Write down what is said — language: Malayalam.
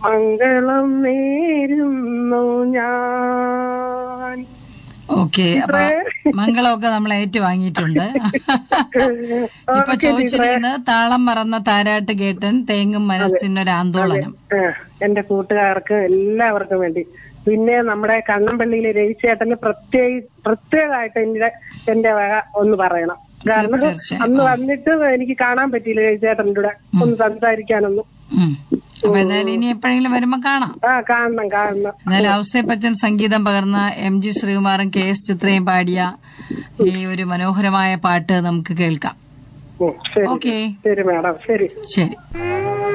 മംഗളം നേരുന്നു ഞാൻ ഓക്കെ അപ്പൊ മംഗളമൊക്കെ നമ്മൾ ഏറ്റുവാങ്ങിയിട്ടുണ്ട് ഇപ്പൊ ഓക്കേ, ചോദിച്ചിരിക്കുന്നത് താളം മറന്ന താരാട്ട് കേട്ടൻ തേങ്ങും മനസ്സിനൊരു ആന്തോളനം ആ, എന്റെ കൂട്ടുകാർക്ക് എല്ലാവർക്കും വേണ്ടി പിന്നെ നമ്മുടെ കണ്ണമ്പള്ളിയിലെ രവിചേട്ടന് പ്രത്യേക പ്രത്യേകമായിട്ട് എന്റെ എന്റെ വക ഒന്ന് പറയണം കാരണം തീർച്ചയായും. അന്ന് വന്നിട്ട് എനിക്ക് കാണാൻ പറ്റിയില്ല രവിചേട്ടൻ്റെ കൂടെ ഒന്ന് സംസാരിക്കാനൊന്നും ഉം. അപ്പൊ എന്തായാലും ഇനി എപ്പോഴെങ്കിലും വരുമ്പോ കാണാം ആ കാണണം കാണണം എന്നാലും ഔസേപ്പച്ചൻ സംഗീതം പകർന്ന എം ജി ശ്രീകുമാറും കെ എസ് ചിത്രയും പാടിയ ഈ ഒരു മനോഹരമായ പാട്ട് നമുക്ക് കേൾക്കാം ഉം, ശരി ഓക്കെ ശരി മാഡം ശരി ശരി